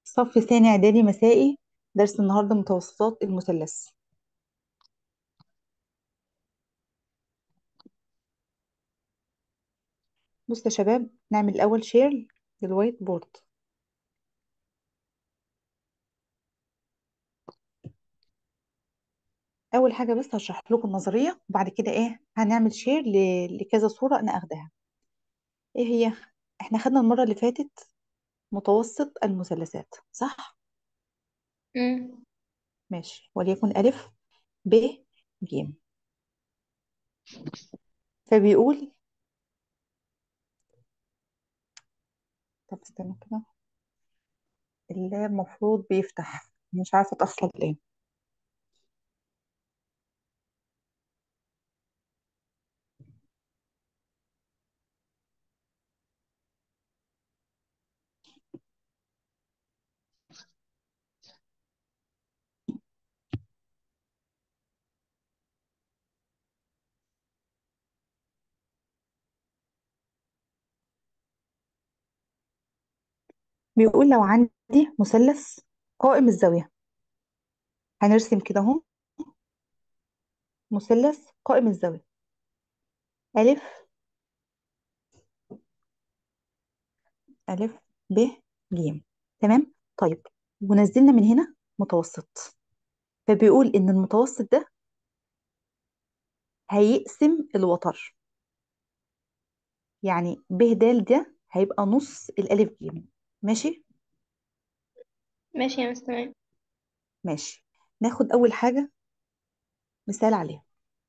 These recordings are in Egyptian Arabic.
صف ثاني اعدادي مسائي درس النهارده متوسطات المثلث بص يا شباب نعمل الاول شير للوايت بورد اول حاجه بس هشرح لكم النظريه وبعد كده ايه هنعمل شير ل... لكذا صوره انا اخدها ايه هي احنا خدنا المره اللي فاتت متوسط المثلثات صح مم. ماشي وليكن الف ب ج فبيقول طب استنى كده اللاب المفروض بيفتح مش عارفه اتاخر ليه بيقول لو عندي مثلث قائم الزاويه هنرسم كده اهو مثلث قائم الزاويه ألف ألف ب ج تمام طيب ونزلنا من هنا متوسط فبيقول إن المتوسط ده هيقسم الوتر يعني ب د ده هيبقى نص الألف ج ماشي ماشي يا مس تمام ماشي ناخد أول حاجة مثال عليها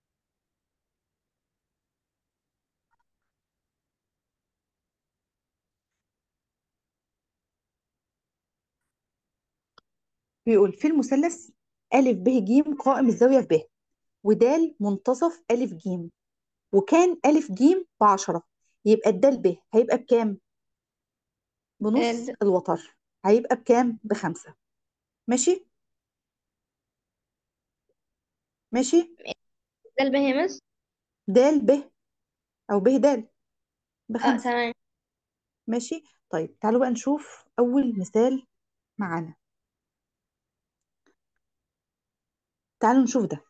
بيقول في المثلث ألف ب ج قائم الزاوية في ب ودال منتصف ألف ج وكان ألف ج بعشرة يبقى الدال ب هيبقى بكام؟ آه، بنص د- الوتر هيبقى بكام؟ بخمسة ماشي ماشي ده الباقي يا مس دال ب او ب د اه بخمسة تمام ماشي طيب تعالوا بقى نشوف اول مثال معانا تعالوا نشوف ده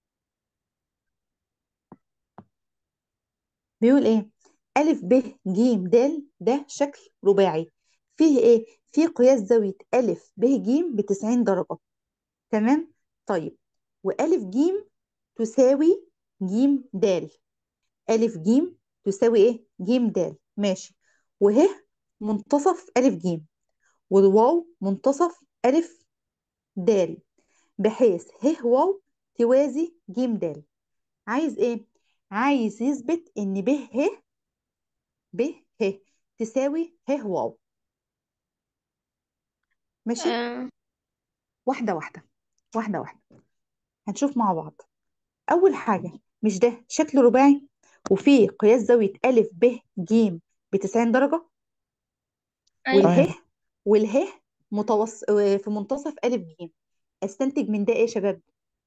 بيقول ايه ألف ب ج د ده شكل رباعي فيه ايه فيه قياس زاوية ألف ب ج بتسعين درجة تمام طيب وألف ج تساوي ج د ألف ج تساوي ايه ج د ماشي وه منتصف ألف ج والواو منتصف ألف د بحيث ه واو توازي ج د عايز ايه عايز يثبت ان ب ه ب ه تساوي ه واو ماشي آه. واحده واحده واحده واحده هنشوف مع بعض اول حاجه مش ده شكل رباعي وفيه قياس زاويه ا ب ج ب 90 درجه أيوة واله تمام واله متوسط في منتصف ا ج استنتج من ده ايه يا شباب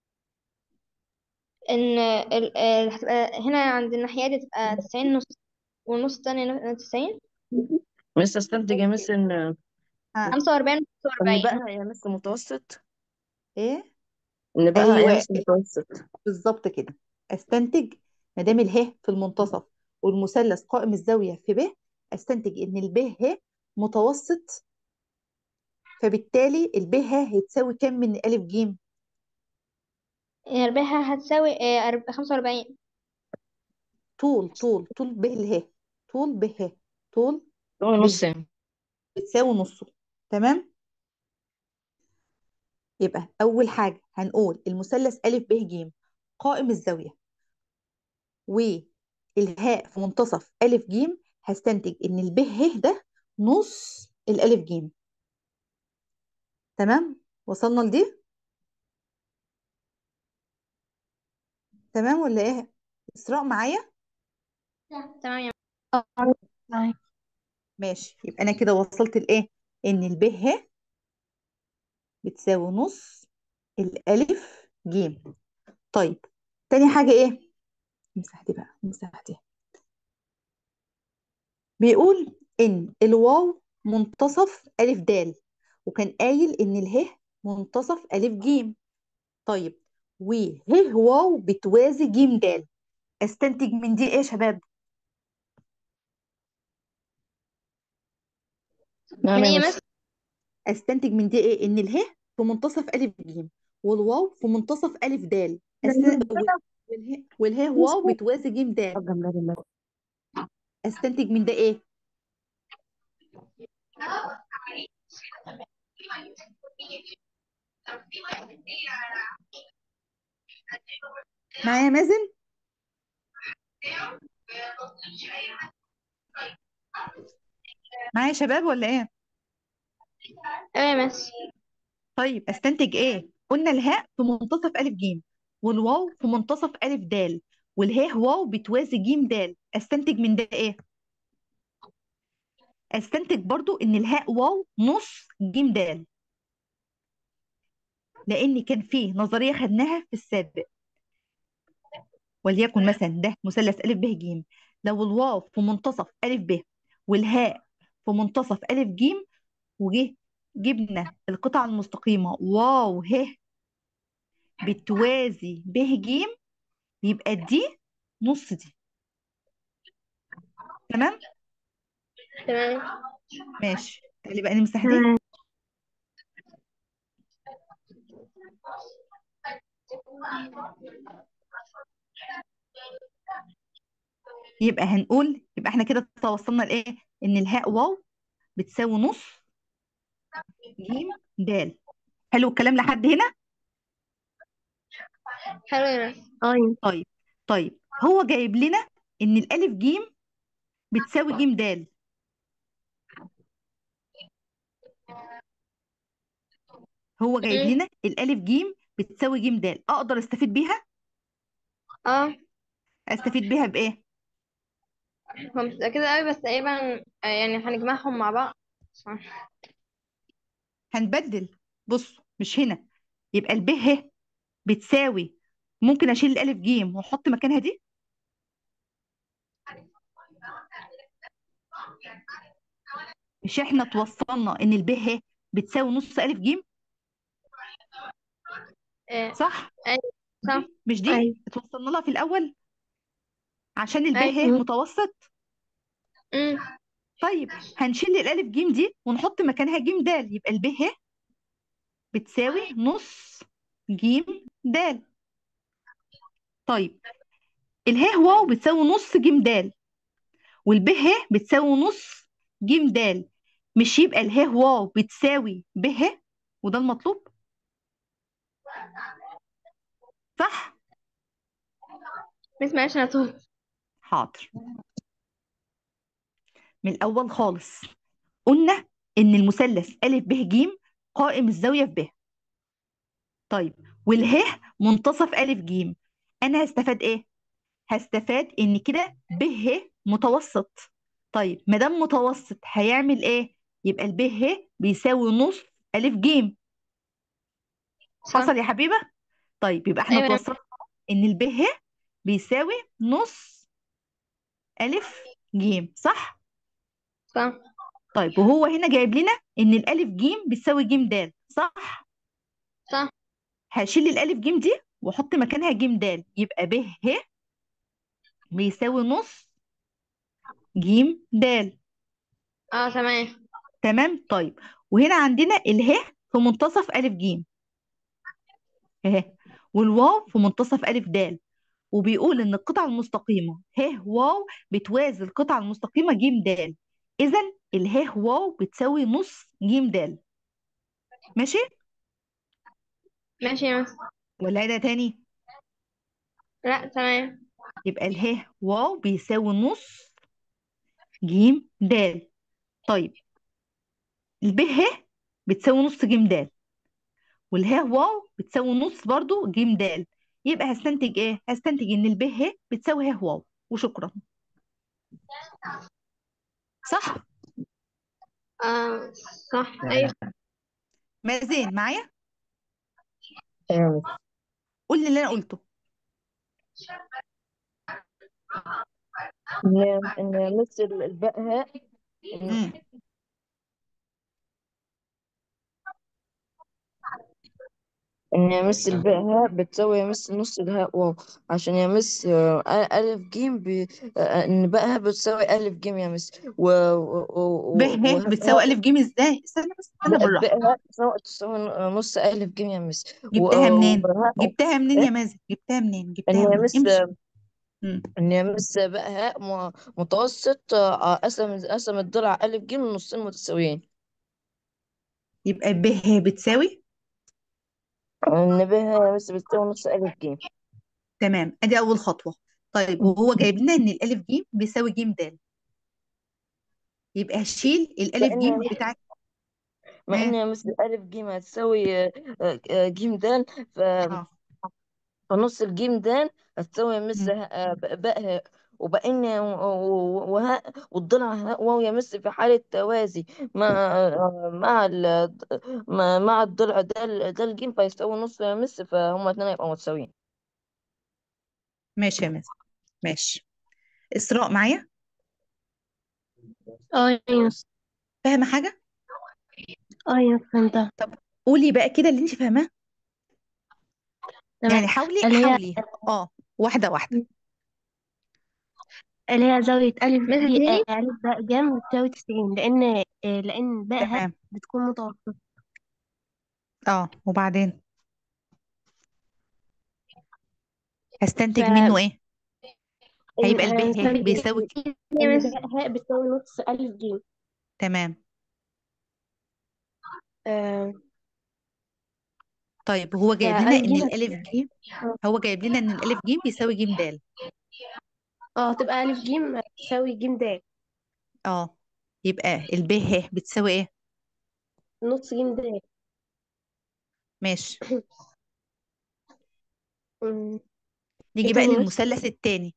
إن ال- ال- هتبقى هنا عند الناحية دي تبقى تسعين نص والنص التاني تسعين مس استنتج يا مس ان ها خمسة وأربعين وخمسة ان وأربعين بقى يا مس متوسط ايه ان بقى يا ايوه مس متوسط بالظبط كده استنتج ما دام اله في المنتصف والمثلث قائم الزاويه في ب استنتج ان الب ه متوسط فبالتالي الب ه هيتساوي كام من الف ج يعني أربعها هتساوي آه، أرب- خمسة وأربعين طول طول طول ب اله طول ب ه طول هو ب نص يعني بتساوي نصه تمام يبقى اول حاجه هنقول المثلث ا ب ج قائم الزاويه والهاء في منتصف ا ج هستنتج ان الب ه ده نص الالف ج تمام وصلنا لدي تمام ولا ايه اسراء معايا تمام يا معاك. ماشي يبقى انا كده وصلت لايه ان الب ه بتساوي نص الالف ج طيب تاني حاجه ايه مسح دي بقى مسح دي بيقول ان الواو منتصف الف د وكان قايل ان اله منتصف الف جيم طيب وه واو بتوازي جيم دال استنتج من دي ايه يا شباب نعم من يا ايه مس مس استنتج من دي ايه ان اله في منتصف الف جيم والواو في منتصف الف دال أست... وال- والهاء والهاء واو بتوازي جيم دال استنتج من ده ايه معايا مازن معايا يا شباب ولا ايه ايوه يا مس طيب استنتج ايه قلنا الهاء في منتصف الف جيم والواو في منتصف الف دال والهاء واو بتوازي جيم دال استنتج من ده ايه استنتج برضو ان الهاء واو نص جيم دال لان كان فيه نظريه خدناها في السابق وليكن مثلا ده مثلث أ ب ج لو الواو في منتصف أ ب والهاء في منتصف أ ج وجه جبنا القطعة المستقيمة واو ه بتوازي ب ج يبقى دي نص دي تمام تمام ماشي تعالي بقى نمسح دي تمام يبقى هنقول يبقى احنا كده توصلنا لايه ان الهاء واو بتساوي نص ج د حلو الكلام لحد هنا حلو يا مس ايوه طيب طيب هو جايب لنا ان الالف ج بتساوي ج د هو جايب أمم. لنا الالف ج بتساوي ج د اقدر استفيد بيها اه استفيد بيها بايه هو مش متأكدة قوي بس تقريبا آه، يعني هنجمعهم مع بعض هنبدل بصوا مش هنا يبقى الب ه بتساوي ممكن اشيل الالف ج واحط مكانها دي مش احنا توصلنا ان الب ه بتساوي نص الف ج آه، صح أيوة صح دي مش دي أيوة اتوصلنا لها في الاول عشان الب أيوة ه متوسط أمم. طيب هنشيل الالف ج دي ونحط مكانها ج د يبقى الب ه بتساوي نص ج د طيب اله واو بتساوي نص ج د والب ه بتساوي نص ج د مش يبقى اله واو بتساوي ب ه وده المطلوب صح مس معلش أنا تهت حاضر من الاول خالص قلنا ان المثلث ا ب ج قائم الزاويه في ب طيب والهاء منتصف ا ج انا هستفاد ايه هستفاد ان كده ب ه متوسط طيب ما دام متوسط هيعمل ايه يبقى الب ه بيساوي نص ا ج صح حصل يا حبيبه طيب يبقى احنا أيوة توصلنا ان الب ه بيساوي نص ا ج صح صح طيب وهو هنا جايب لنا ان الالف ج بتساوي ج د صح صح هشيل الالف ج دي واحط مكانها ج د يبقى ب ه بيساوي نص ج د اه تمام تمام طيب وهنا عندنا اله في منتصف الف ج اهي والواو في منتصف الف د وبيقول ان القطعه المستقيمه ه واو بتوازي القطعه المستقيمه ج د اذا اله واو بتساوي نص ج د ماشي ماشي يا مس ولا ده تاني لا تمام يبقى اله واو بيساوي نص ج د طيب الب ه بتساوي نص ج د والهاء واو بتساوي نص برضو ج د يبقى هستنتج ايه هستنتج ان الب ه بتساوي ه واو وشكرا صح آه صح أيوة مازين معايا ايوه قول لي اللي انا قلته ان ان مس الباء هاء إن امم إن يا مس الباء هاء بتساوي يا مس نص الهاء واو عشان يا مس آه، أ- ألف جيم ب... آه، إن باء هاء بتساوي ألف جيم يا مس و... و... ب و... ه وهاء بتساوي ألف جيم ازاي استنى بس استنى بالراحة باء هاء تساوي تساوي نص ألف جيم يا مس و... جبتها منين وهاء جبتها منين إيه؟ يا مازن جبتها منين إن جبتها يا منين مس امشي مم. إن يا مس باء هاء م... متوسط آه، قسم قسم الضلع ألف جيم لنصين متساويين يبقى ب ه بتساوي إن باء هاء يا مس بتساوي نص ألف جيم تمام ادي اول خطوة طيب وهو جايب لنا ان الالف ج بيساوي ج د يبقى هشيل الالف فإن ج يا مس بتاعت ما إن ها يا مس ألف جيم هتساوي آه، آه، آه، جيم دال ف... اه فنص الجيم دال هتساوي مس مم. ه- ب- باء هاء وبقين وهاء والضلع هاء واو يمس في حالة توازي مع مع ال مع مع الضلع ده ده الجيم فيساوي نص يمس فهم اتنين هيبقوا متساويين ماشي يا مازن ماشي اسراء معايا اه يا يوسف فاهمة حاجة اه يا يوسف فهمتها طب قولي بقى كده اللي انت فاهماه تمام يعني حاولي اللي هي حاولي اه واحدة واحدة اللي هي زاوية ألف مثلا ب تاني آه، ألف باء جيم بتساوي تسعين لأن آه، لأن باء هاء تمام بتكون متوسطة اه وبعدين هستنتج ف منه ايه إن هيبقى الب ه هنستنتج بيساوي إن يا إن مس باء هاء بتساوي نص ألف جيم تمام آه، طيب هو جايب لنا فألف ان جيم الالف ج اه هو جايب لنا ان الالف ج بيساوي ج د آه، تبقى ألف جيم تساوي جيم د اه يبقى الب ه بتساوي ايه نص جيم د ماشي أمم، نيجي ايه بقى تاني بس للمثلث التاني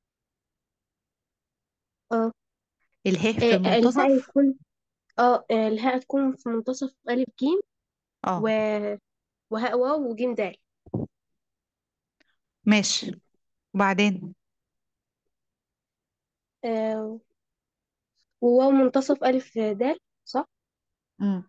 اه اله في آه، الهاء المنتصف يكون اه آه، الهاء تكون في منتصف ألف جيم و... اه وهاء واو وجيم د ماشي وبعدين آه، وواو منتصف ألف د صح امم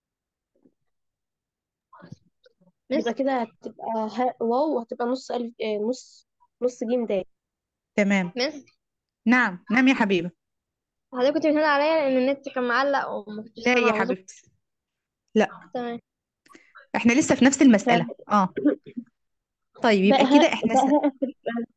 مس يبقى كده هتبقى هاء واو وهتبقى نص ألف آه، نص نص جيم د تمام مس نعم نعم يا حبيبة حضرتك كنت بتقول عليا لأن النت كان معلق وما كنتش لا يا سامعة وظبط حبيبتي لا تمام احنا لسه في نفس ف... المسألة اه طيب باء يبقى كده هاء احنا باء س... هاء هتبقى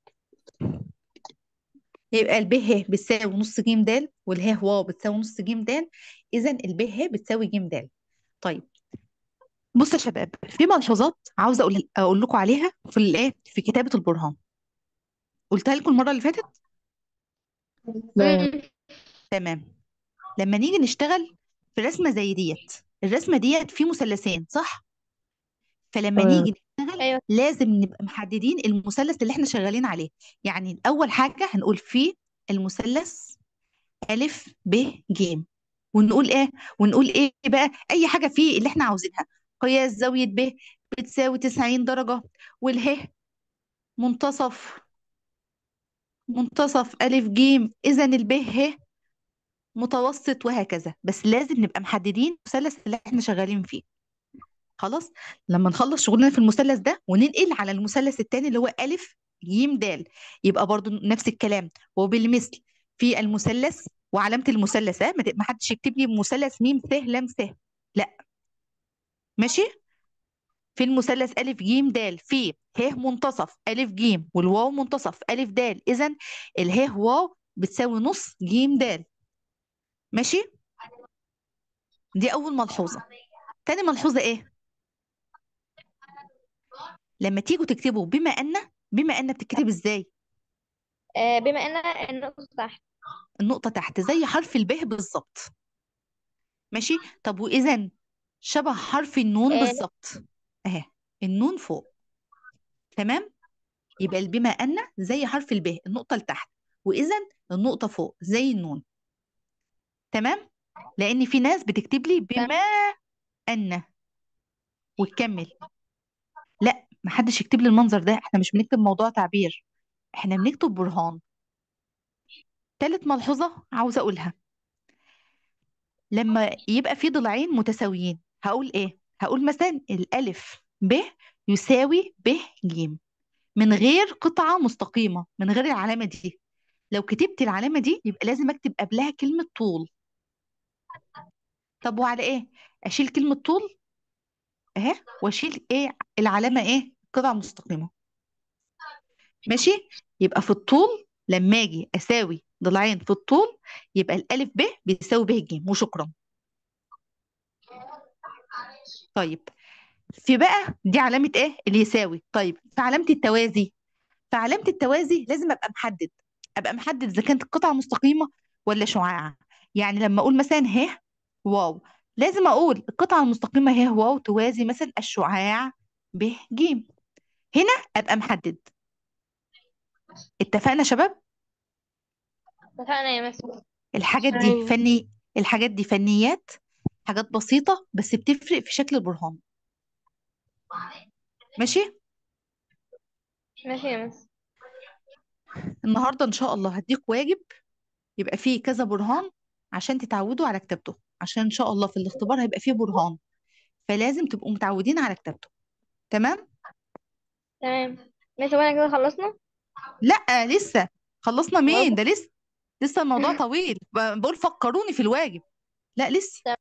يبقى الب ه بتساوي نص ج د والهاء واو بتساوي نص ج د اذا الب ه بتساوي ج د طيب بصوا يا شباب في ملحوظات عاوزه اقول اقول لكم عليها في الايه في كتابه البرهان قلتها لكم المره اللي فاتت لا أمم. تمام لما نيجي نشتغل في رسمه زي ديت الرسمه ديت في مثلثين صح فلما تمام نيجي نشتغل أيوه لازم نبقى محددين المثلث اللي احنا شغالين عليه يعني اول حاجه هنقول فيه المثلث ألف ب ج ونقول ايه ونقول ايه بقى اي حاجه فيه اللي احنا عاوزينها قياس زاويه ب بتساوي 90 درجه والهاء منتصف منتصف ألف ج إذا الب ه متوسط وهكذا بس لازم نبقى محددين المثلث اللي احنا شغالين فيه خلاص لما نخلص شغلنا في المثلث ده وننقل على المثلث التاني اللي هو ألف ج د يبقى برضو نفس الكلام وبالمثل في المثلث وعلامة المثلث ها ما ت- ما حدش يكتب لي مثلث م س لام س لا ماشي في المثلث ألف ج د في ه منتصف ألف ج والواو منتصف ألف د إذا اله واو بتساوي نص ج د ماشي دي أول ملحوظة تاني ملحوظة إيه لما تيجوا تكتبوا بما أن بما أن بتكتب إزاي آه، بما إن النقطة تحت النقطة تحت زي حرف الب بالظبط ماشي طب وإذا شبه حرف النون آه، بالظبط أهي النون فوق تمام يبقى بما أن زي حرف الب النقطة لتحت وإذا النقطة فوق زي النون تمام لأن في ناس بتكتب لي تمام بما أن وتكمل لا محدش يكتب لي المنظر ده احنا مش بنكتب موضوع تعبير احنا بنكتب برهان تالت ملحوظة عاوزة أقولها لما يبقى في ضلعين متساويين هقول إيه هقول مثلا الألف ب يساوي ب ج من غير قطعة مستقيمة من غير العلامة دي لو كتبت العلامة دي يبقى لازم اكتب قبلها كلمة طول طب وعلى ايه اشيل كلمة طول اهي واشيل ايه العلامة ايه قطعة مستقيمة ماشي يبقى في الطول لما اجي اساوي ضلعين في الطول يبقى الالف ب بيساوي ب ج وشكرا طيب في بقى دي علامة ايه اللي يساوي طيب في علامة التوازي في علامة التوازي لازم ابقى محدد ابقى محدد اذا كانت القطعة مستقيمة ولا شعاعة يعني لما اقول مثلا ه واو لازم اقول القطعة المستقيمة ه واو توازي مثلا الشعاع ب ج هنا ابقى محدد اتفقنا يا شباب اتفقنا يا مس الحاجات دي أيوة. فني الحاجات دي فنيات حاجات بسيطة بس بتفرق في شكل البرهان ماشي ماشي يا مس النهاردة إن شاء الله هديك واجب يبقى فيه كذا برهان عشان تتعودوا على كتابته عشان إن شاء الله في الاختبار هيبقى فيه برهان فلازم تبقوا متعودين على كتابته تمام؟ تمام مس وانا كده خلصنا لأ لسه خلصنا مين برضه ده لسه لسه الموضوع طويل ب- بقول فكروني في الواجب لا لسه تمام.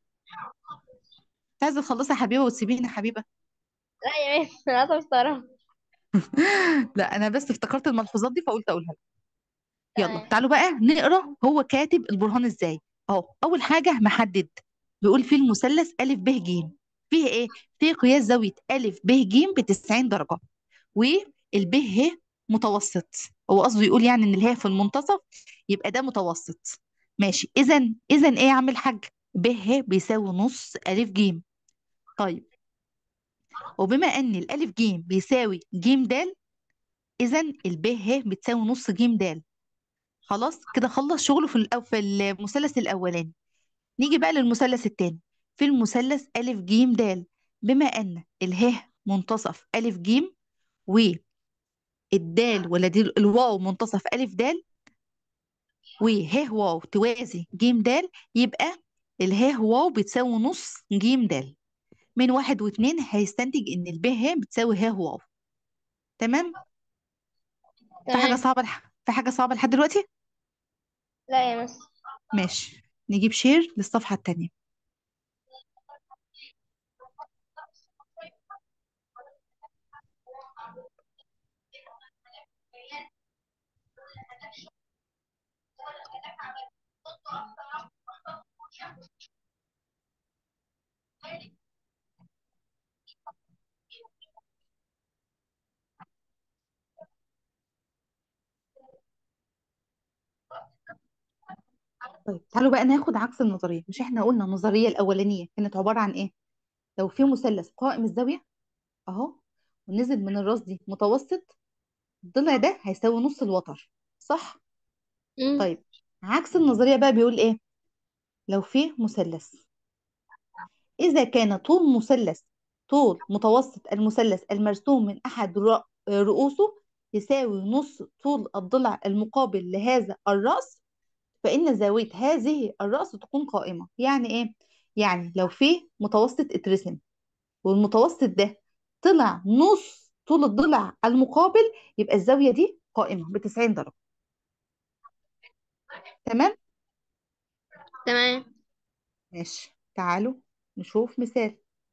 عايزة تخلصي يا حبيبة وتسيبيني يا حبيبة لا يا مس انا اسف مستغربة لا أنا بس افتكرت الملحوظات دي فقلت أقولها لك. يلا تمام تعالوا بقى نقرا هو كاتب البرهان ازاي اهو اول حاجه محدد بيقول فيه المثلث ا ب ج فيه ايه فيه قياس زاويه ا ب ج ب 90 درجه والب ه متوسط هو قصده يقول يعني ان الهاء في المنتصف يبقى ده متوسط ماشي اذا اذا ايه يا عم الحاج ب ه بيساوي نص ا ج طيب وبما ان الالف ج بيساوي ج د اذا الب ه بتساوي نص ج د خلاص كده خلص شغله في الأو... في المثلث الأولاني نيجي بقى للمثلث التاني في المثلث أ ج د بما أن اله منتصف أ ج والدال ولا دي الواو منتصف أ د وه واو توازي ج د يبقى اله واو بتساوي نص ج د من واحد واتنين هيستنتج ان الب ه بتساوي ه واو تمام في حاجة تمام صعبة لح- في حاجة صعبة لحد دلوقتي لا يا مس ماشي نجيب شير للصفحة التانية طيب تعالوا بقى ناخد عكس النظرية مش احنا قلنا النظرية الأولانية كانت عبارة عن ايه لو في مثلث قائم الزاوية اهو ونزل من الراس دي متوسط الضلع ده هيساوي نص الوتر صح مم. طيب عكس النظرية بقى بيقول ايه لو في مثلث إذا كان طول مثلث طول متوسط المثلث المرسوم من أحد رأ- رؤوسه يساوي نص طول الضلع المقابل لهذا الرأس فإن زاوية هذه الرأس تكون قائمة يعني إيه؟ يعني لو في متوسط اترسم والمتوسط ده طلع نص طول الضلع المقابل يبقى الزاوية دي قائمة ب 90 درجة تمام؟ تمام ماشي تعالوا نشوف مثال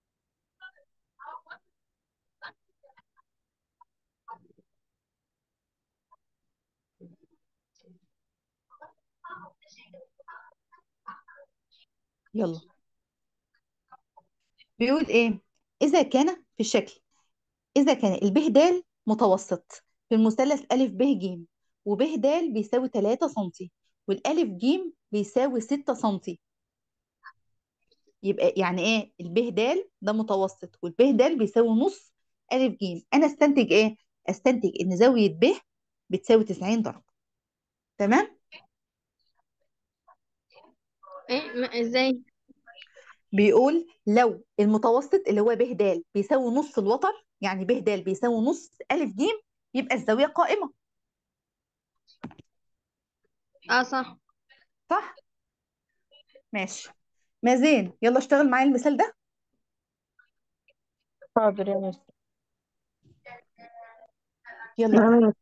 يلا بيقول إيه؟ إذا كان في الشكل إذا كان الب د متوسط في المثلث أ ب ج وب د بيساوي 3 سم والألف ج بيساوي 6 سم يبقى يعني إيه الب د ده متوسط والب د بيساوي نص أ ج أنا استنتج إيه؟ استنتج إن زاوية ب بتساوي 90 درجة تمام؟ ايه ما- ازاي بيقول لو المتوسط اللي هو ب د بيساوي نص الوتر يعني ب د بيساوي نص أ ج يبقى الزاوية قائمة اه صح صح؟ ماشي مازين يلا اشتغل معايا المثال ده حاضر يا مس يلا تمام يا مس.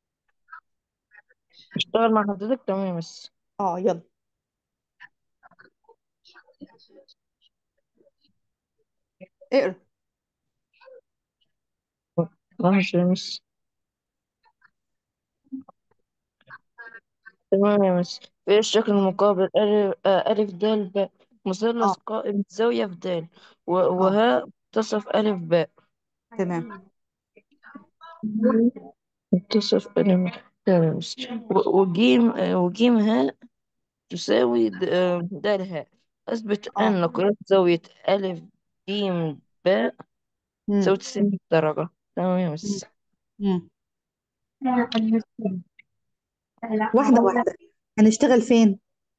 اشتغل مع حضرتك تمام يا مس اه يلا اقرا ماشي يا مس تمام يا مس في الشكل المقابل ألف, آه، ألف دال باء مثلث اه قائم زاوية في دال و- اه وهاء تصف ألف باء تمام تصف ألف تمام يا مس و- وجيم آه، وجيم هاء تساوي د- آه، دال هاء أثبت اه أن قياس زاوية ألف جيم باء تساوي امم تسعين درجة تمام يا مس امم واحدة واحدة هنشتغل فين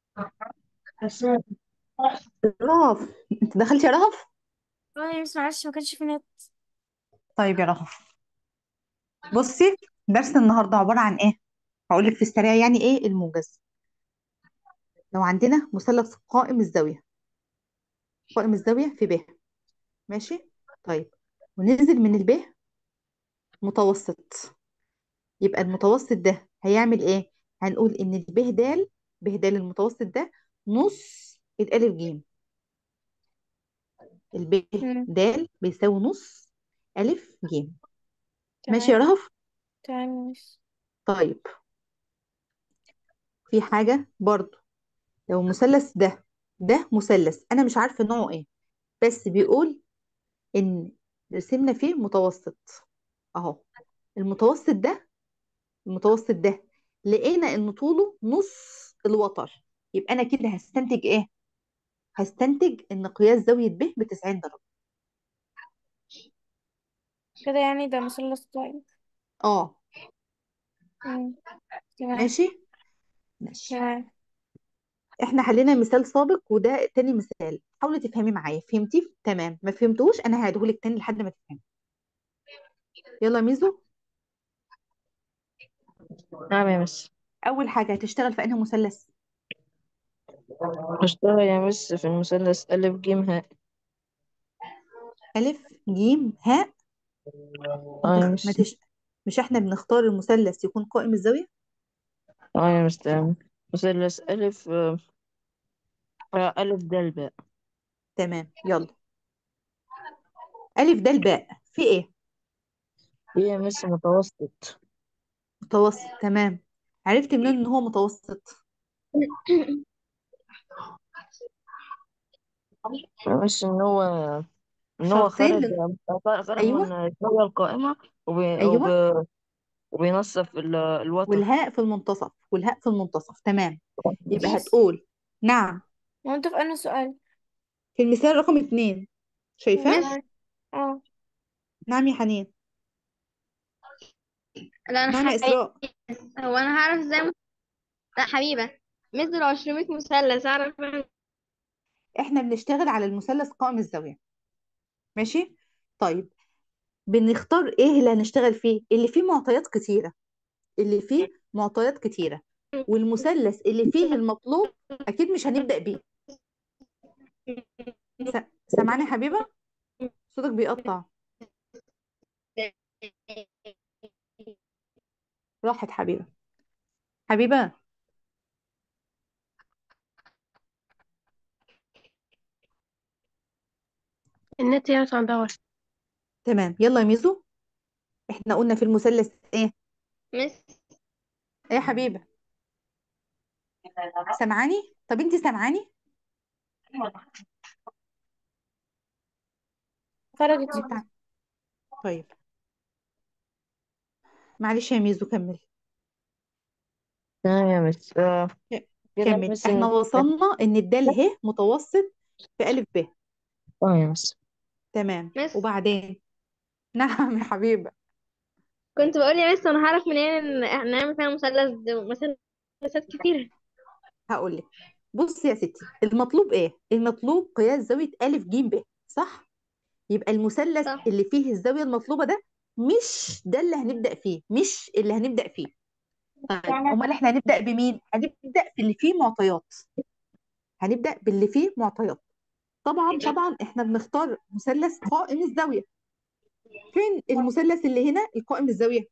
رهف انت دخلتي يا رهف اه يا مس معلش ما كانش في نت طيب يا رهف بصي درس النهارده عبارة عن ايه هقول لك في السريع يعني ايه الموجز لو عندنا مثلث قائم الزاوية قائم الزاوية في ب ماشي طيب وننزل من الب متوسط يبقى المتوسط ده هيعمل ايه هنقول ان الب د ب د المتوسط ده نص الالف جيم الب مم. د بيساوي نص الف جيم ماشي يا تمام رهف تمام يا مس طيب في حاجة برضو لو المثلث ده ده مثلث انا مش عارفة نوعه ايه بس بيقول ان رسمنا فيه متوسط اهو المتوسط ده المتوسط ده لقينا ان طوله نص الوتر يبقى انا كده هستنتج ايه هستنتج ان قياس زاوية ب ب 90 درجة كده يعني ده مثلث قائم اه مم. تمام ماشي ماشي تمام احنا حلينا مثال سابق وده تاني مثال حاولي تفهمي معايا فهمتي تمام ما فهمتوش انا هعيدهولك تاني لحد ما تفهمي يلا يا ميزو نعم يا مس اول حاجة هتشتغل في انهي مثلث هشتغل يا مس في المثلث ألف جيم هاء الف جيم هاء اه يا ما مس تش... مش احنا بنختار المثلث يكون قائم الزاوية اه يا مس تمام مثلث ألف آه، آه، ألف دال باء تمام يلا الف د باء في ايه هي يا مس متوسط متوسط تمام عرفت منين ان هو متوسط يا مس إن هو إن هو شرطين خرج لل... خرج من ايوه الزاوية القائمة وبي... وب... ايوه وبينصف ال- الوتر والهاء في المنتصف والهاء في المنتصف تمام يبقى مس هتقول نعم هو انت في انهي سؤال في المثال رقم اتنين شايفاه مس تمام اه نعم يا حنين لا انا نعم يا حبيبة اسراء هو انا هعرف ازاي م... لا حبيبة مثل لو 200 مثلث اعرف احنا بنشتغل على المثلث قائم الزاوية ماشي طيب بنختار ايه اللي هنشتغل فيه اللي فيه معطيات كتيرة اللي فيه معطيات كتيرة والمثلث اللي فيه المطلوب اكيد مش هنبدأ بيه س... سامعني يا حبيبة صوتك بيقطع راحت حبيبة حبيبة النت يقطع دور تمام يلا يا ميزو احنا قلنا في المثلث ايه مس ايه يا حبيبة سامعاني طب انت سامعاني خرجت انت طيب معلش يا ميزو كمل تمام يا مس آه، كده يا كمل مس احنا إن وصلنا ان الدال ه متوسط في ألف ب اه يا مس تمام مس وبعدين نعم يا حبيبة كنت بقول يا مس انا هعرف منين ان نعمل فيها مثلث مثلثات كتير هقول لك بص يا ستي المطلوب ايه المطلوب قياس زاوية ألف ج ب صح يبقى المثلث صح اللي فيه الزاوية المطلوبة ده مش ده اللي هنبدأ فيه مش اللي هنبدأ فيه طيب امال احنا هنبدأ بمين هنبدأ باللي فيه معطيات هنبدأ باللي فيه معطيات طبعا طبعا احنا بنختار مثلث قائم الزاوية فين المثلث اللي هنا القائم الزاوية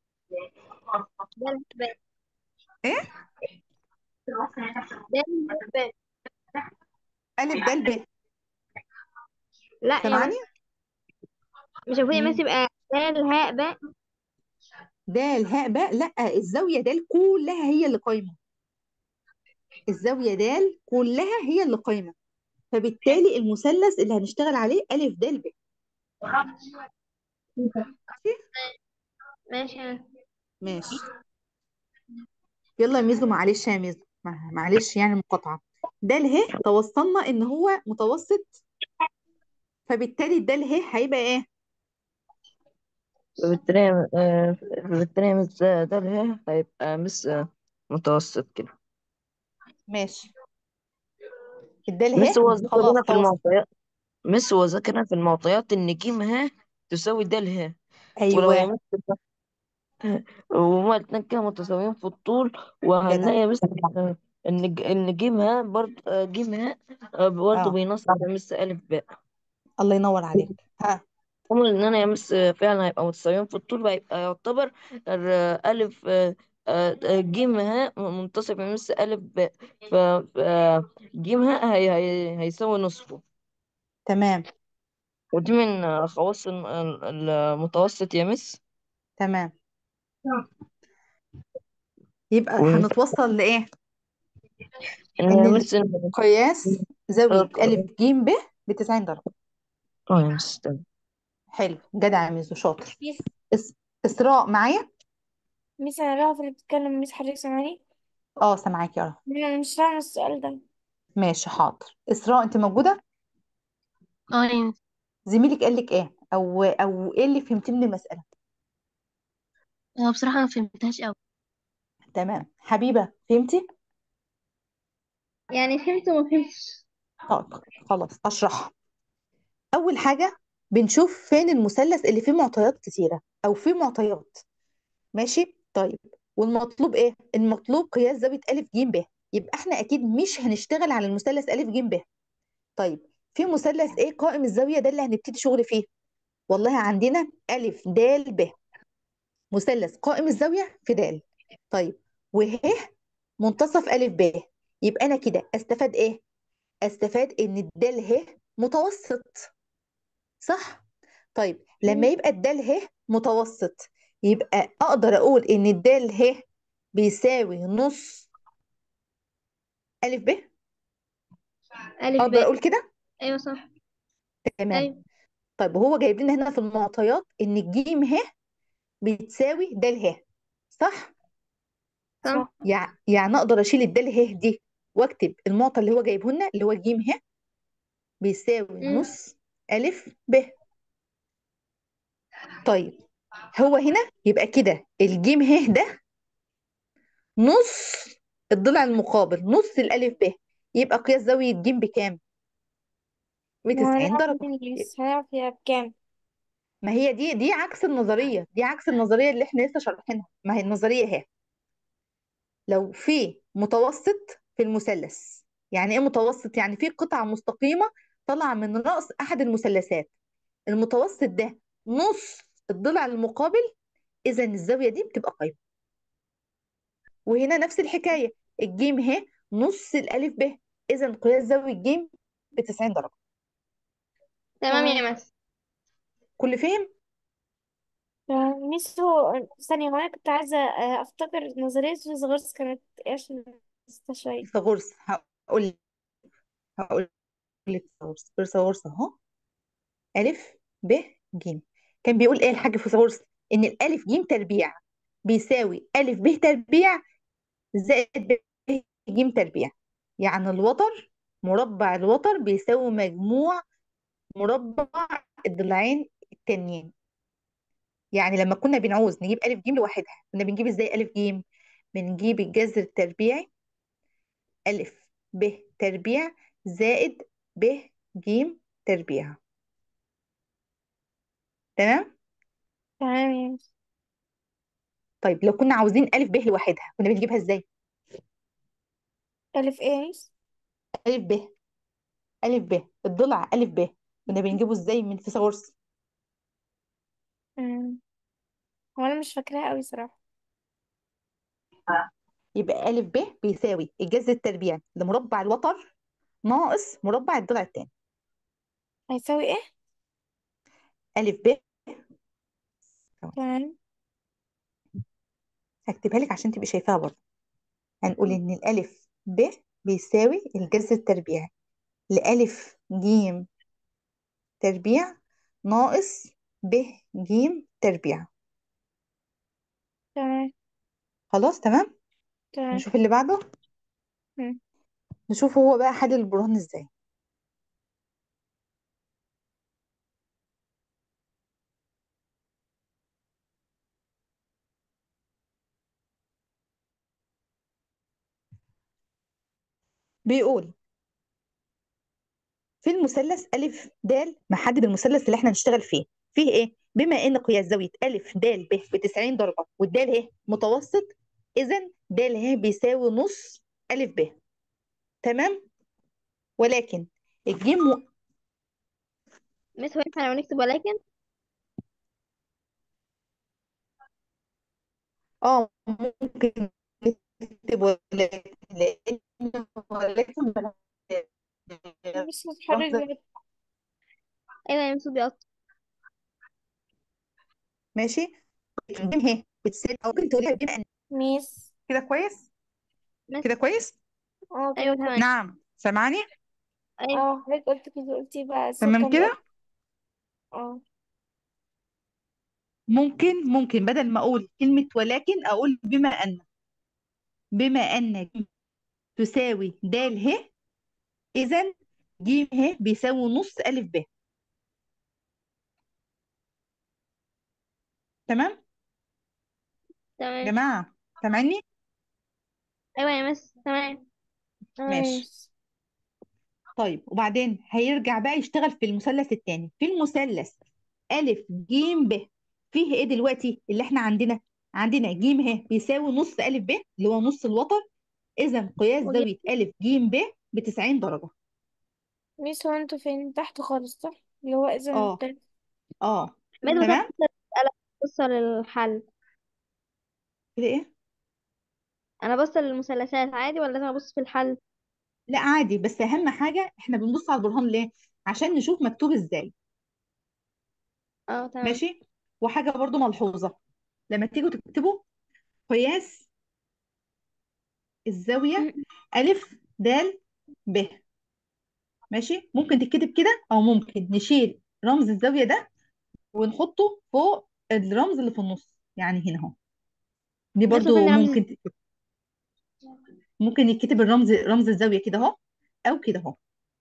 ده الهباء ايه ده الهباء ألف د ب لا يا سامعني مس مش المفروض يا مس مم. يبقى ده الهاء باء د الهاء باء لا الزاوية د كلها هي اللي قايمة الزاوية د كلها هي اللي قايمة فبالتالي المثلث اللي هنشتغل عليه ألف د ب ماشي ماشي يا مس ماشي يلا يا ميزو معلش يا ميزو مع- معلش يعني مقاطعة ده اله توصلنا ان هو متوسط فبالتالي ده اله هيبقى ايه فبالتالي آه، فبالتالي مس ده ده اللي هي هيبقى مس آه، متوسط كده ماشي ده مس اله هو ذكر خلاص هنا في توصل المعطيات مس هو ذكر هنا في المعطيات ان ج ه تساوي د ه ولو ايوه يا مس وهما الاتنين كده متساويين في الطول وهنلاقي جدع يا مس آه، ان ج- ان ج ه برضه آه، ج ه آه، برضه اه بينص على مس الف باء الله ينور عليك ها هم ان انا يا مس فعلا هيبقى متساويين في الطول فهيبقى يعتبر ال- الف آه، آه، آه، جيم ها منتصف يا مس الف باء ف ف- جيم ها هي هي هيساوي نصفه تمام ودي من خواص الم- ال- المتوسط يا مس تمام يبقى و- هنتوصل لايه ان ان يا مس إن- القياس زاوية اه ألف ج ب ب 90 درجة آه يا مس تمام. حلو جدع يا ميزو شاطر ميس إس... إسراء معايا ميس انا رافض اللي بتتكلم ميس حضرتك سامعني اه سامعاك يا رب انا مش فاهمة السؤال ده ماشي حاضر إسراء أنت موجودة اه يا مس زميلك قال لك ايه او او ايه اللي فهمتيه من المسألة هو بصراحة ما فهمتهاش قوي تمام حبيبة فهمتي يعني فهمت وما فهمتش طب خلاص اشرحها اول حاجة بنشوف فين المثلث اللي فيه معطيات كتيرة او فيه معطيات ماشي طيب والمطلوب ايه المطلوب قياس زاوية أ ج ب يبقى احنا اكيد مش هنشتغل على المثلث أ ج ب طيب في مثلث ايه قائم الزاوية ده اللي هنبتدي شغل فيه والله عندنا أ د ب مثلث قائم الزاوية في د طيب وه منتصف أ ب يبقى أنا كده أستفاد إيه؟ أستفاد إن الدال ه متوسط صح؟ طيب لما يبقى الدال ه متوسط يبقى أقدر أقول إن الدال ه بيساوي نص أ ب ألف أقدر باء أقول كده؟ أيوة صح تمام أيوة طيب وهو جايب لنا هنا في المعطيات إن الجيم ه بتساوي دال ه صح؟ صح صح يع- يعني أقدر أشيل الدال ه دي واكتب المعطى اللي هو جايبه لنا اللي هو الجيم ه بيساوي مم. نص ألف ب طيب هو هنا يبقى كده الجيم ه ده نص الضلع المقابل نص الألف ب يبقى قياس زاوية ج بكام؟ ب ما 90 هنعرف درجة منين ميس هنعرف هي بكام ما هي دي دي عكس النظرية دي عكس النظرية اللي احنا لسه شارحينها ما هي النظرية اهي لو في متوسط في المثلث يعني ايه متوسط؟ يعني في قطعة مستقيمة طالعة من رأس أحد المثلثات المتوسط ده نص الضلع المقابل إذا الزاوية دي بتبقى قايمة وهنا نفس الحكاية الجيم ه نص الألف ب إذا قياس زاوية الجيم ب 90 درجة تمام تمام يا مس كل فهم؟ تمام. ميس هو ثانية هو أنا كنت عايزة آه، أفتكر نظرية فيثاغورس كانت إيش شوية فيثاغورس هقول لك هقول لك فيثاغورس فيثاغورس أهو ألف ب ج كان بيقول إيه الحاج فيثاغورس؟ إن الألف ج تربيع بيساوي ألف ب تربيع زائد ب ج تربيع يعني الوتر مربع الوتر بيساوي مجموع مربع الضلعين التانيين يعني لما كنا بنعوز نجيب ألف ج لوحدها كنا بنجيب ازاي ألف ج بنجيب الجذر التربيعي ألف ب تربيع زائد ب ج تربيع تمام تمام يا ميس طيب لو كنا عاوزين ألف ب لوحدها كنا بنجيبها ازاي ألف إيه يا ميس ألف ب ألف ب الضلع ألف ب كنا بنجيبه ازاي من فيثاغورس أمم. هو انا مش فاكراها قوي صراحة يبقى ألف ب بيساوي الجذر التربيعي لمربع الوتر ناقص مربع الضلع التاني هيساوي ايه ألف ب تمام هكتبها لك عشان تبقي شايفاها برضه هنقول إن الألف ب بيساوي الجذر التربيعي لألف جيم تربيع ناقص ب جيم تربيع تمام خلاص تمام تمام نشوف اللي بعده أمم. نشوف هو بقى حل البرهان ازاي بيقول في المثلث ألف د محدد المثلث اللي احنا هنشتغل فيه فيه ايه بما ان قياس زاوية ألف د ب ب 90 درجة والدال ه متوسط إذا د ه بيساوي نص ألف ب تمام ولكن الجيم م... مس هو ينفع لو نكتب ولكن اه ممكن نكتب ولكن لأن ولكن مش هتحرك رمز بقى. ايوه يا مس بيقطع ماشي الجيم ه بتساوي او ممكن تقولي بما ان ميس كده كويس مس كده كويس اه كده ايوه كويس تمام نعم سامعني ايوه اه حضرتك قلت كده قلتي بقى الصوت تمام كان كده بيقطع اه ممكن ممكن بدل ما اقول كلمة ولكن اقول بما ان بما ان ج تساوي د ه اذا ج ه بيساوي نص الف ب تمام يا تمام جماعة سامعني ايوه يا مس تمام تمام ماشي ميس طيب وبعدين هيرجع بقى يشتغل في المثلث التاني في المثلث ألف جيم ب فيه ايه دلوقتي اللي احنا عندنا عندنا جيم ه بيساوي نص ألف ب اللي هو نص الوتر إذا قياس وجي زاوية ألف جيم ب ب 90 درجة ميس هو انتوا فين تحت خالص صح اللي هو اذا اه مختلف اه مس بس تمام انا بص للحل كده ايه انا بص للمثلثات عادي ولا لازم ابص في الحل لا عادي بس أهم حاجة احنا بنبص على البرهان ليه عشان نشوف مكتوب ازاي اه تمام ماشي وحاجة برضو ملحوظة لما تيجوا تكتبوا قياس الزاوية م- ألف د ب ماشي ممكن تتكتب كده او ممكن نشيل رمز الزاوية ده ونحطه فوق الرمز اللي في النص يعني هنا اهو دي بس برضو فين رمز ممكن تتكتب. ممكن يتكتب الرمز رمز الزاوية كده اهو او كده اهو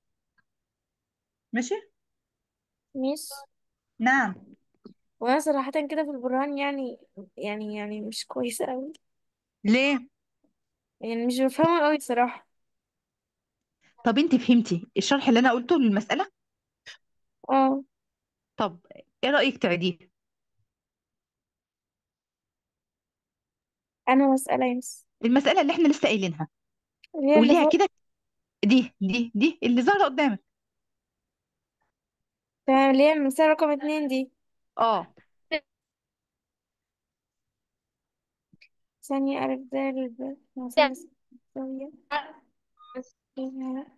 ماشي ميس نعم وانا صراحة كده في البرهان يعني يعني يعني مش كويسة قوي ليه يعني مش بفهمه قوي صراحة طب انت فهمتي الشرح اللي انا قلته للمسألة اه طب ايه رأيك تعيديه انا مسألة يس المسألة اللي احنا لسه قايلينها اللي هي اللي قوليها فوق كده دي دي دي اللي ظاهرة قدامك تمام اللي هي المسألة رقم اتنين دي اه ثانية ألف دال ب مثلث زاوية فيها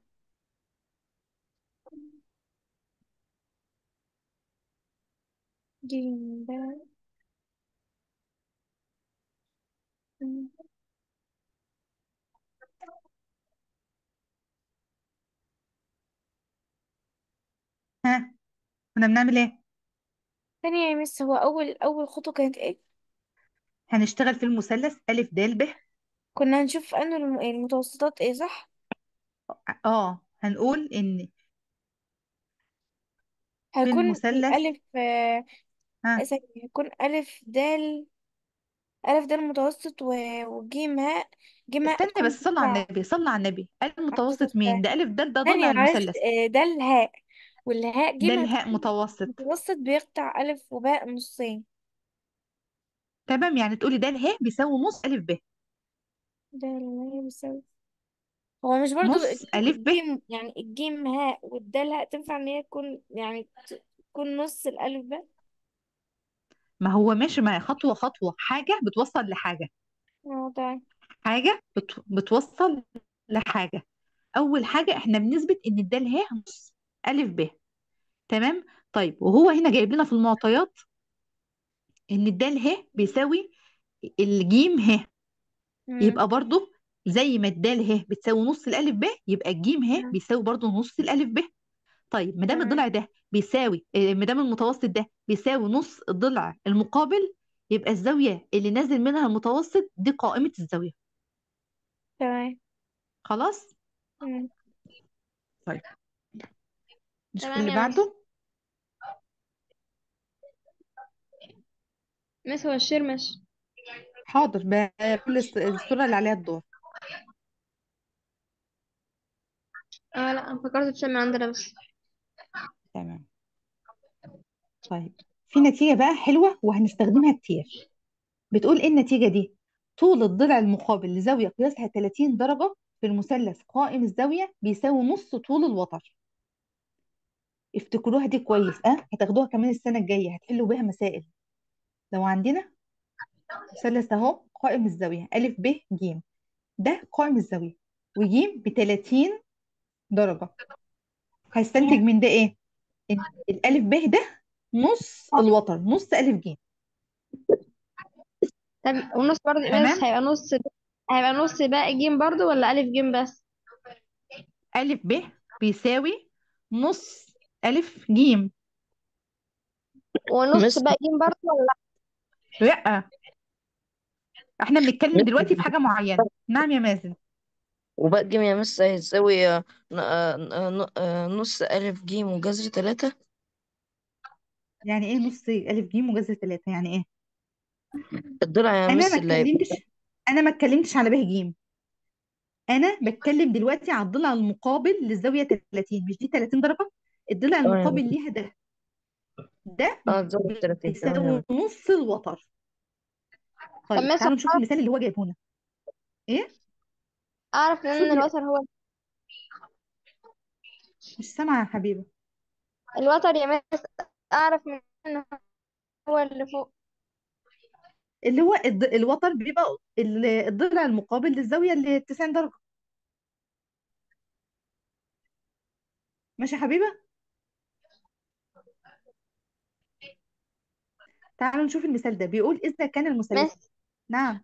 جيم دال ها كنا بنعمل ايه ثانية يا مس هو أول أول خطوة كانت إيه؟ هنشتغل في المثلث ألف د ب كنا هنشوف أنه الم- المتوسطات إيه صح؟ اه هنقول ان في هيكون المثلث الألف آه، ها ثانية هيكون ألف دال ألف دال متوسط و- وجيم هاء جيم هاء استني تكون بس صلى على بتطلع النبي صلى على النبي على المتوسط مين المتوسطات ده ألف ده ده ضلع ثانية معلش المثلث آه، ده الهاء والهاء ده جيم الهاء هتكون متوسط متوسط بيقطع ألف وباء نصين تمام يعني تقولي ده الهاء بيساوي نص ألف ب ده الهاء بيساوي هو مش برضو نص الجيم ألف ب الجيم- يعني الجيم هاء والدال هاء تنفع ان هي تكون يعني ت- تكون نص الألف باء ما هو ماشي معايا خطوة خطوة حاجة بتوصل لحاجة اه تمام حاجة بت... بتوصل لحاجة أول حاجة احنا بنثبت إن الدال ه نص ألف ب تمام طيب وهو هنا جايب لنا في المعطيات إن الدال ه بيساوي الجيم ه مم. يبقى برضو زي ما الدال ه بتساوي نص الألف ب يبقى الجيم ه مم. بيساوي برضو نص الألف ب طيب ما دام تمام الضلع ده بيساوي آه، ما دام المتوسط ده بيساوي نص الضلع المقابل يبقى الزاوية اللي نازل منها المتوسط دي قائمة الزاوية تمام خلاص مم. طيب نشوف تمام اللي يا مس بعده مس هو الشير مش حاضر بكل الص- الصورة اللي عليها الدور اه لا انا فكرت تشمي عندنا بس تمام طيب في نتيجة بقى حلوة وهنستخدمها كتير بتقول ايه النتيجة دي طول الضلع المقابل لزاوية قياسها 30 درجة في المثلث قائم الزاوية بيساوي نص طول الوتر افتكروها دي كويس اه هتاخدوها كمان السنة الجاية هتحلوا بيها مسائل لو عندنا مثلث اهو قائم الزاوية ألف ب ج ده قائم الزاوية وج ب 30 درجة هيستنتج من ده ايه ان الألف ب ده نص الوتر نص ألف ج طب والنص برضه بس تمام هيبقى نص هيبقى نص باقي جيم برضه ولا ألف جيم بس ألف ب بيساوي نص ألف ج ونص مس باقي جيم برضه ولا لا احنا بنتكلم مس دلوقتي في حاجة معينة نعم يا مازن وباء جيم يا مس هيساوي آه، ن- آه، ن- آه، نص ألف جيم وجذر تلاتة يعني ايه نص ألف ج وجذر ثلاثة يعني ايه الضلع يا انا مس ما اللي هيبقى اتكلمتش انا ما اتكلمتش على ب ج انا بتكلم دلوقتي على الضلع المقابل للزاوية 30 مش دي 30 درجة الضلع اه يا المقابل مس. ليها ده ده اه الزاوية التلاتين تمام يا بيساوي مس نص الوتر طب طيب مس تعالوا نشوف المثال اللي هو جايبه لنا ايه أعرف شو إن بي... الوتر هو مش سامعة يا حبيبة الوتر يا مس أعرف من إن هو اللي فوق اللي هو الض... الوتر بيبقى ال- الضلع المقابل للزاوية اللي 90 درجة ماشي يا حبيبة تعالوا نشوف المثال ده بيقول إذا كان المثلث مس نعم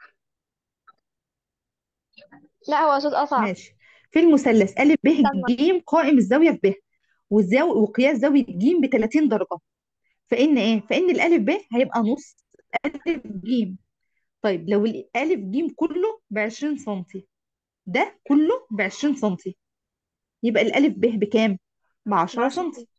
لا هو صوت أصعب ماشي في المثلث أ ب استنى ج قائم الزاوية في ب والزاوية وقياس زاوية ج ب 30 درجة فإن إيه؟ فإن الألف ب هيبقى نص ألف ج طيب لو الألف ج كله ب 20 سنتي ده كله ب 20 سنتي يبقى الألف ب بكام؟ ب 10 بعشرة سنتي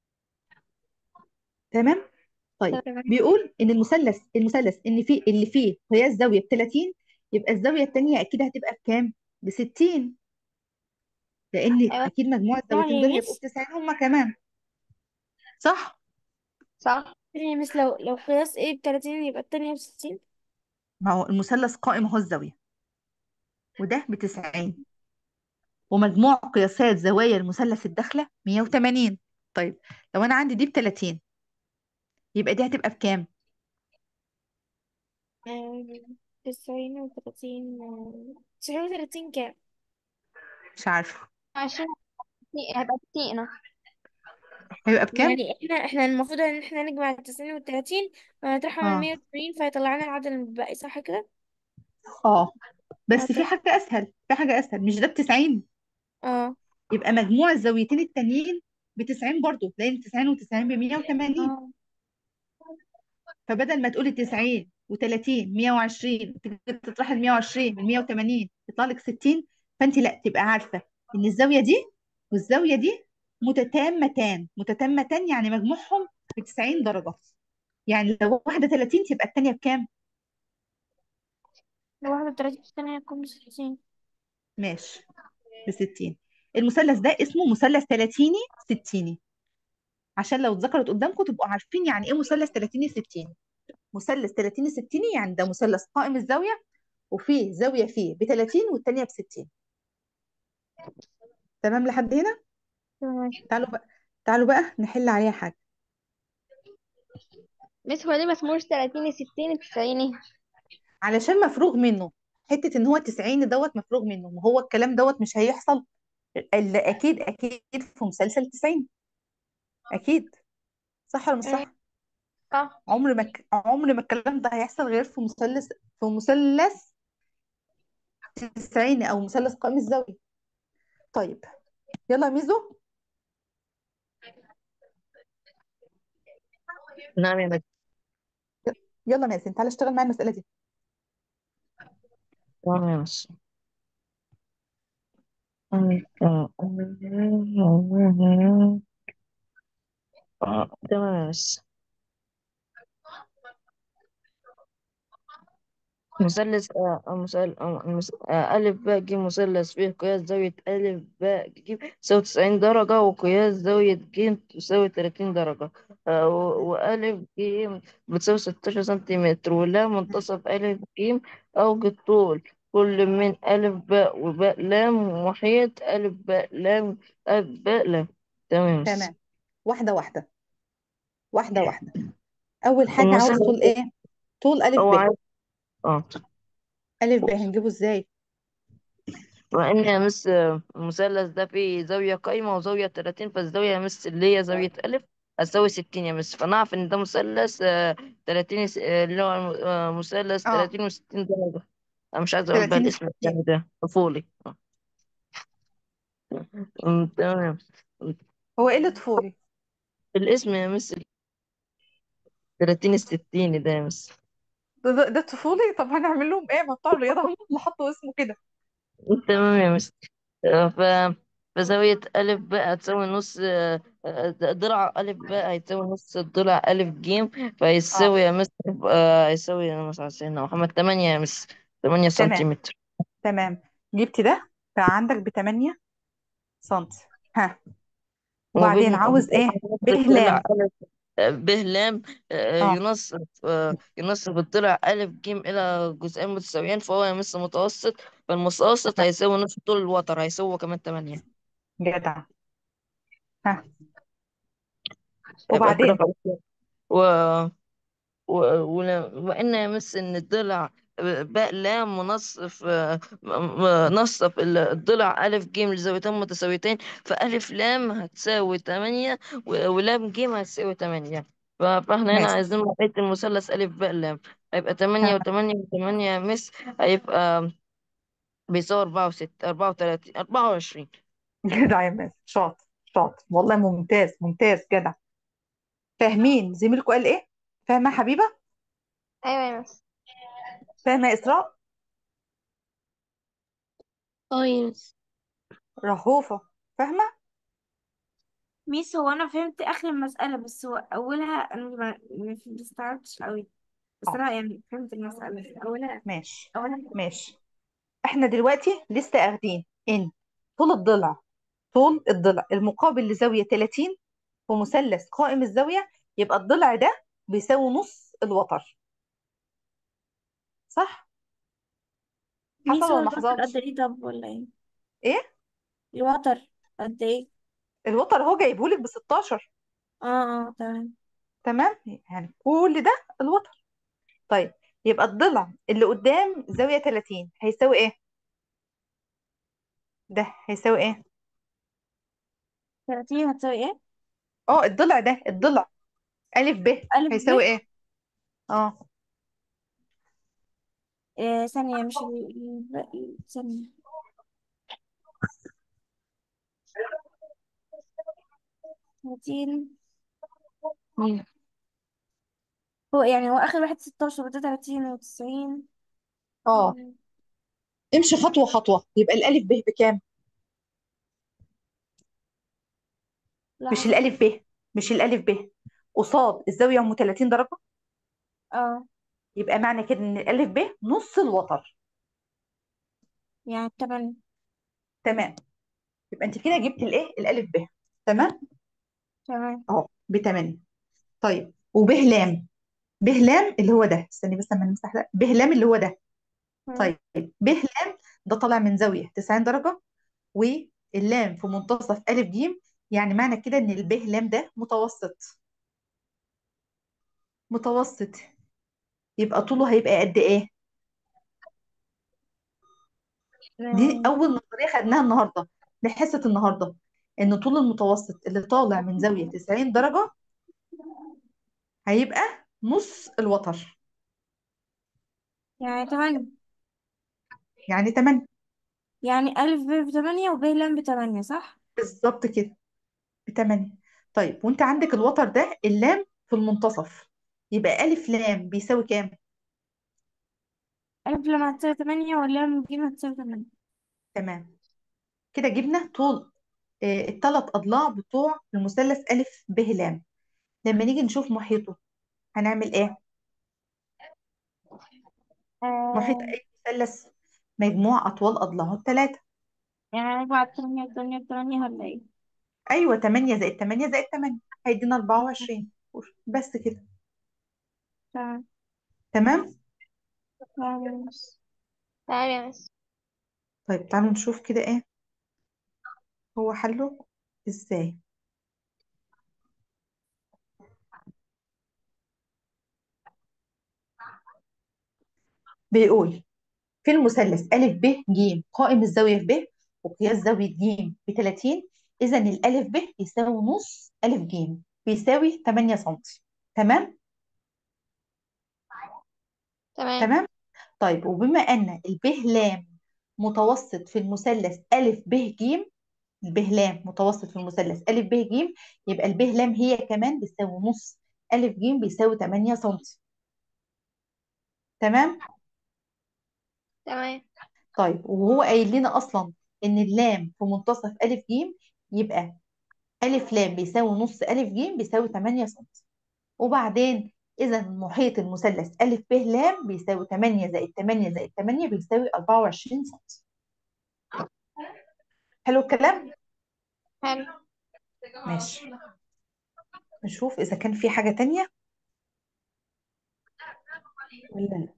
تمام؟ طيب تمام بيقول إن المثلث المثلث إن فيه اللي فيه قياس زاوية ب 30 يبقى الزاوية التانية أكيد هتبقى بكام؟ ب 60 لأن أيوه أكيد مجموع الزاويتين يعني دول يا هيبقوا ب مس 90 هما كمان صح؟ صح يعني يا مس لو لو قياس ايه بتلاتين يبقى التانية بستين ما هو المثلث قائم اهو الزاوية وده ب 90 ومجموع قياسات زوايا المثلث الداخلة 180 طيب لو أنا عندي دي ب 30 يبقى دي هتبقى بكام؟ تسعين وتلاتين تسعين وتلاتين كام؟ مش عارفة عشرين هيبقى ستين هيبقى بكام؟ يعني احنا احنا المفروض ان احنا نجمع التسعين والتلاتين ونطرحهم من اه مية وتمانين فيطلع لنا العدد الباقي صح كده؟ اه اه بس في تمام حاجة أسهل في حاجة أسهل مش ده ب 90 اه يبقى مجموع الزاويتين التانيين ب 90 برضه لأن 90 و90 ب 180 اه فبدل ما تقولي 90 و30 120 تيجي تطرح ال 120 ال 180 يطلع لك 60 فانت لا تبقى عارفه ان الزاويه دي والزاويه دي متتامتان متتامتان يعني مجموعهم ب 90 درجه يعني لو واحده 30 تبقى الثانيه بكام؟ لو واحدة وتلاتين التانية هتكون بستين ماشي ب 60 المثلث ده اسمه مثلث ثلاثيني ستيني عشان لو اتذكرت قدامكم تبقوا عارفين يعني ايه مثلث ثلاثيني ستيني مثلث ثلاثيني ستيني يعني ده مثلث قائم الزاويه وفيه زاويه فيه ب 30 والثانيه ب 60 تمام لحد هنا تمام تعالوا بقى تعالوا بقى نحل عليها حاجة مس هو ليه مسموش 30 60 90 علشان مفروغ منه حتة ان هو 90 دوت مفروغ منه ما هو الكلام دوت مش هيحصل الا اكيد اكيد في مسلسل 90 اكيد صح ولا مش أيوة صح صح عمر ما ك- عمر ما الكلام ده هيحصل غير في مثلث في مثلث 90 او مثلث قائم الزاوية طيب يلا يا ميزو نعم يا مس يلا مازن تعالى اشتغل معايا المسألة دي نعم يا مس آه، تمام يا مس مثلث آه، مثل آه، مس- آه، ألف باء ج مثلث فيه قياس زاوية ألف باء ج تساوي تسعين درجة وقياس زاوية ج تساوي تلاتين درجة آه، و- وألف ج بتساوي ستاشر سنتيمتر ولا منتصف ألف ج أوجد طول كل من ألف باء وباء لام محيط ألف باء لام ألف باء لام تمام بس تمام واحدة واحدة واحدة واحدة أول حاجة عاوز المثلث طول إيه؟ طول ألف هو ب عايز اه ألف ب هنجيبه إزاي؟ وإن يا مس المثلث ده فيه زاوية قايمة وزاوية 30 فالزاوية يا مس اللي هي زاوية ألف هتساوي 60 يا مس فنعرف إن ده مثلث آه، 30 س- آه، اللي هو آه، مثلث اه 30 و60 درجة أنا مش عايز أقول بقى 30 الاسم 60 التاني ده طفولي آه. أم، تمام هو إيه اللي طفولي؟ الاسم يا مس 30 60 ده يا مس ده, ده, ده طفولي طب هنعمل لهم إيه؟ ما بتوع الرياضة هم اللي حطوا اسمه كده تمام يا مس آه، ف فزاوية ألف باء هتساوي نص آه، آه، ضلع ألف باء هيساوي نص الضلع ألف جيم اه فهيساوي يا مس آه، هيساوي مثلا سيدنا محمد تمانية يا مس تمانية تمام سنتيمتر تمام جبت ده بقى عندك ب 8 سنتي ها وبعدين وبين عاوز إيه؟ نص ب الضلع لام ألف آه، ب لام آه، اه ينصف آه، ينصف الضلع ألف جيم إلى جزئين متساويين فهو يا مس متوسط فالمتوسط تمام هيساوي نصف طول الوتر هيساوي كمان تمانية جدع ها هيبقى كده وبعدين خلاص و... و... ول- وإن يمس إن الضلع باء لام منصف آه، م- م- نصف ال- الضلع ألف جيم لزاويتين متساويتين فألف لام هتساوي تمانية و- ولام جيم هتساوي تمانية ف- فاحنا هنا ماشي عايزين محيط المثلث ألف باء لام هيبقى تمانية تمام وتمانية وتمانية مس هيبقى بيساوي أربعة وستة أربعة وتلاتين أربعة وعشرين جدع يا مازن شاطر شاطر والله ممتاز ممتاز جدع فاهمين زميلكم قال إيه؟ فاهمة يا حبيبة؟ ايوه يا مس فاهمة يا إسراء؟ اه يس رهوفة فاهمة؟ ميس هو انا فهمت اخر المسألة بس هو اولها انا ما ما استوعبتش قوي بس اه انا يعني فهمت المسألة اولها ماشي اولها ماشي احنا دلوقتي لسه اخدين ان طول الضلع طول الضلع المقابل لزاوية 30 في مثلث قائم الزاوية يبقى الضلع ده بيساوي نص الوتر صح ميس حصل هو ولا ما الوتر قد حصلش ايه طب ولا ايه ايه الوتر قد ايه الوتر هو جايبهولك ب 16 اه اه تمام تمام يعني كل ده الوتر طيب يبقى الضلع اللي قدام زاوية 30 هيساوي ايه ده هيساوي ايه 30 هتساوي ايه اه الضلع ده الضلع ألف ب ألف ب هيساوي ايه اه آه ثانية مش ال... ال- ثانية 30 مم. هو يعني هو آخر واحد 16 وده 30 و90 اه امشي خطوة خطوة يبقى الألف ب بكام مش لحظة الألف ب مش الألف ب قصاد الزاوية أم 30 درجة اه يبقى معنى كده إن الألف ب نص الوتر يعني 8 تمام يبقى أنت كده جبت الإيه الألف ب تمام تمام أهو ب 8 طيب وب لام ب لام اللي هو ده استني بس لما نمسح ده ب لام اللي هو ده مم. طيب ب لام ده طالع من زاوية 90 درجة واللام في منتصف ألف ج يعني معنى كده إن الب لام ده متوسط متوسط يبقى طوله هيبقى قد ايه دي اول نظريه خدناها النهارده لحصه النهارده ان طول المتوسط اللي طالع من زاويه 90 درجه هيبقى نص الوتر يعني تمانية يعني 8 يعني ألف ب بتمانية وب لام بتمانية صح؟ بالظبط كده ب 8 طيب وانت عندك الوتر ده اللام في المنتصف يبقى الف لام بيساوي كام ألف لام هتساوي تمانية واللام ج هتساوي تمانية تمام كده جبنا طول آه الثلاث اضلاع بتوع المثلث الف ب لام لما نيجي نشوف محيطه هنعمل ايه محيط آه اي مثلث مجموع اطوال اضلاعه الثلاثه يعني أربعة بتمانية بتمانية بتمانية ولا إيه؟ ايوه 8 زائد 8 زائد 8 هيدينا 24 بس كده تمام تمام تمام يا مس. تمام يا مس طيب تعالوا نشوف كده ايه هو حله ازاي بيقول في المثلث أ ب ج قائم الزاوية في ب وقياس زاوية ج ب 30 إذا الألف ب يساوي نص ألف ج بيساوي 8 سم تمام تمام تمام طيب وبما أن الب لام متوسط في المثلث أ ب ج الب لام متوسط في المثلث أ ب ج يبقى الب لام هي كمان بتساوي نص أ ج بيساوي 8 سم تمام تمام طيب وهو قايل لنا اصلا ان اللام في منتصف الف ج يبقى الف لام بيساوي نص الف ج بيساوي 8 سم وبعدين اذا محيط المثلث الف ب لام بيساوي 8 زائد 8 زائد 8 بيساوي 24 سم حلو الكلام حلو ماشي نشوف اذا كان في حاجة تانية ولا لا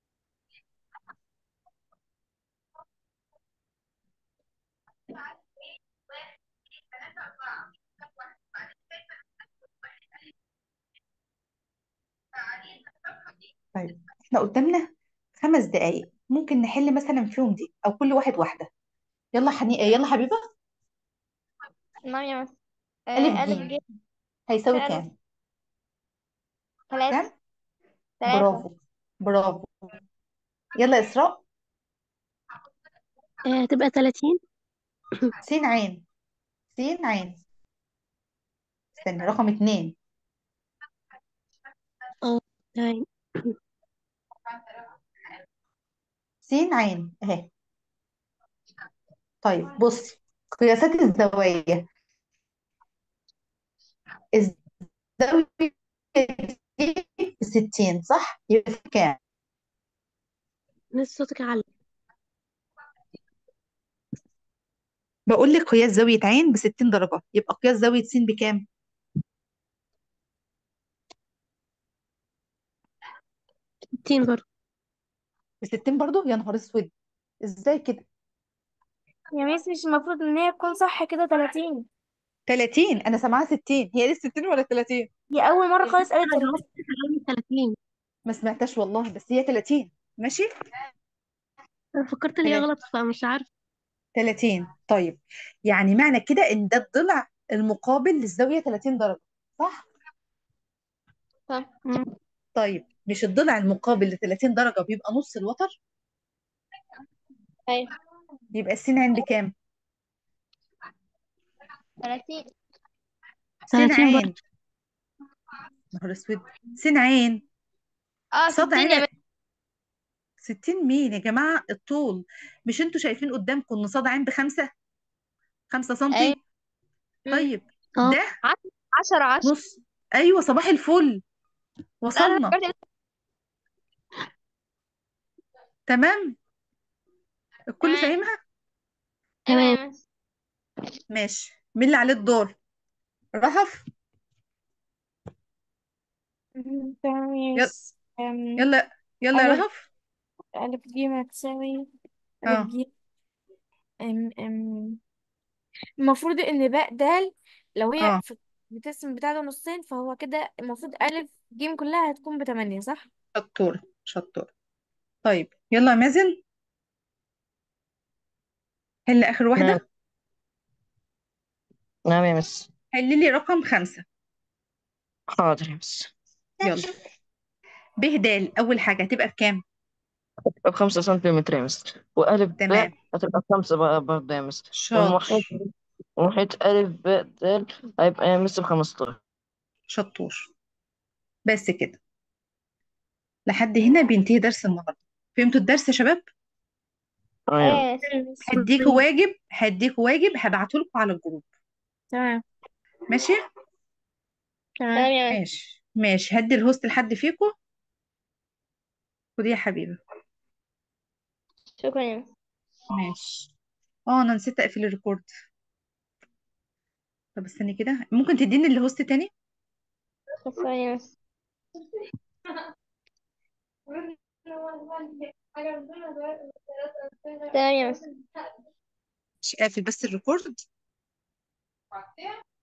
طيب احنا قدامنا خمس دقايق ممكن نحل مثلا فيهم دي او كل واحد واحدة يلا حني يلا حبيبة نعم يا مس الف آه، ألف ج ج هيساوي فعلا كام ثلاثة كام ثلاثة برافو برافو يلا إسراء آه، هتبقى 30 سين عين سين عين استني رقم اتنين اه تمام سين عين اهي طيب بصي قياسات الزوايا الزاوية دي 60 صح يبقى في كام نص صوتك عالي بقول لك قياس زاوية عين ب 60 درجة يبقى قياس زاوية س بكام 60 برضه ب 60 برضو يا نهار اسود ازاي كده يا ميس مش المفروض ان هي تكون صح كده 30 30 انا سامعاها 60 هي لسه 60 ولا 30 هي اول مرة خالص قالت انا 30 جاوبت في الأول 30 ما سمعتش والله بس هي 30 ماشي انا فكرت ان هي غلط فمش عارفه 30 طيب يعني معنى كده ان ده الضلع المقابل للزاوية 30 درجة صح صح مم. طيب مش الضلع المقابل ل 30 درجة بيبقى نص الوتر أيوة يبقى السين عين بكام ثلاثين سين 30 برضه عين نهار اسود سين عين اه صاد ستين يا عين مس 60 مين يا جماعة الطول مش انتوا شايفين قدامكم ان صاد عين بخمسة خمسة أيوة سنتي مم. طيب اه ده عشرة عشرة عشرة نص ايوه صباح الفل لا أنا وصلنا فكرت تمام الكل تمام فاهمها أيوة تمام يا مس ماشي مين اللي عليه الدور رهف مم، تمام يا يلا ميس أم، يلا يلا يا ألف رهف ألف ج هتساوي ألف اه ج أم أم المفروض إن باء دال لو هي اه في بتقسم بتاع ده نصين فهو كده المفروض ألف جيم كلها هتكون بتمانية صح؟ شطورة شطورة طيب يلا يا مازن حل آخر نعم واحدة نعم يا مس حل لي رقم خمسة حاضر يا مس يلا ب د أول حاجة هتبقى بكام تبقى بخمسة سنتيمتر يا مس وألف تمام باء هتبقى بخمسة بقى برضه يا مس والمحيط شاطر محيط ألف باء د هيبقى يا مس بخمستاشر شطور بس كده لحد هنا بينتهي درس النهاردة فهمتوا الدرس يا شباب أيوة ايه هديكوا واجب هديكوا واجب هبعته لكم على الجروب تمام ماشي تمام تمام يا مس ماشي ماشي هدي الهوست لحد فيكم خدي يا حبيبي شكرا يا مس ماشي اه انا نسيت اقفل الريكورد طب استني كده ممكن تديني الهوست تاني شكرا يا مس تمام يا مس مش قافل بس الريكورد